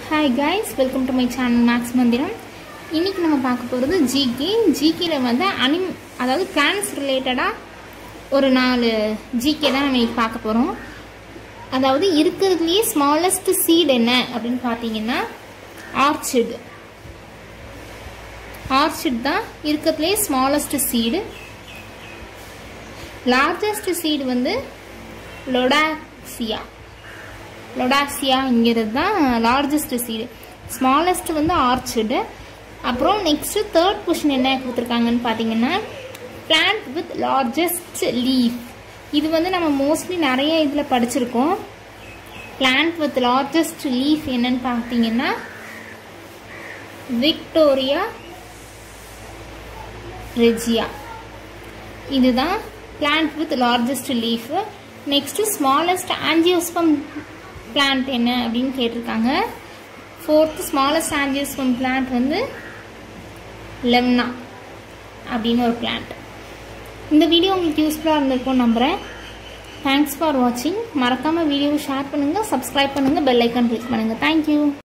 hi guys welcome to my channel maths மந்திரம் இன்னைக்கு நம்ம பார்க்க போகிறது ஜிகே ஜிகேல வந்து அனிம் அதாவது பிளான்ஸ் ரிலேட்டடாக ஒரு நாலு ஜிகே தான் நம்ம இன்னைக்கு பார்க்க போகிறோம் அதாவது இருக்கிறதுலையே ஸ்மாலஸ்ட் சீட் என்ன அப்படின்னு பார்த்தீங்கன்னா ஆர்ச்சிட் ஆர்ச்சிட் தான் இருக்கிறதுலே ஸ்மாலஸ்ட் சீடு லார்ஜஸ்ட் சீடு வந்து லொடாக்சியா லொடாக்சியாங்கிறது தான் லார்ஜஸ்ட் சீடு ஸ்மாலஸ்ட் வந்து ஆர்ச்சிடு அப்புறம் நெக்ஸ்ட்டு தேர்ட் கொஷின் என்ன கொடுத்துருக்காங்கன்னு பார்த்தீங்கன்னா பிளான்ட் வித் லார்ஜஸ்ட் லீஃப் இது வந்து நம்ம மோஸ்ட்லி நிறைய இதில் படிச்சிருக்கோம் பிளான்ட் வித் லார்ஜஸ்ட் லீஃப் என்னன்னு பார்த்தீங்கன்னா விக்டோரியா ரெஜியா இதுதான் plant with largest leaf next smallest angiosperm plant என்ன அப்படின்னு கேட்டிருக்காங்க ஃபோர்த் ஸ்மாலஸ்ட் ஆஞ்சியோஸ்பம் பிளான்ட் வந்து லெம்னா அப்படின்னு ஒரு பிளான்ட் இந்த வீடியோ உங்களுக்கு யூஸ்ஃபுல்லாக இருந்திருக்கும் நம்புகிறேன் தேங்க்ஸ் ஃபார் வாட்சிங் மறக்காமல் வீடியோவை ஷேர் பண்ணுங்கள் சப்ஸ்கிரைப் பண்ணுங்கள் பெல் ஐக்கான் கிளிக் பண்ணுங்கள் தேங்க்யூ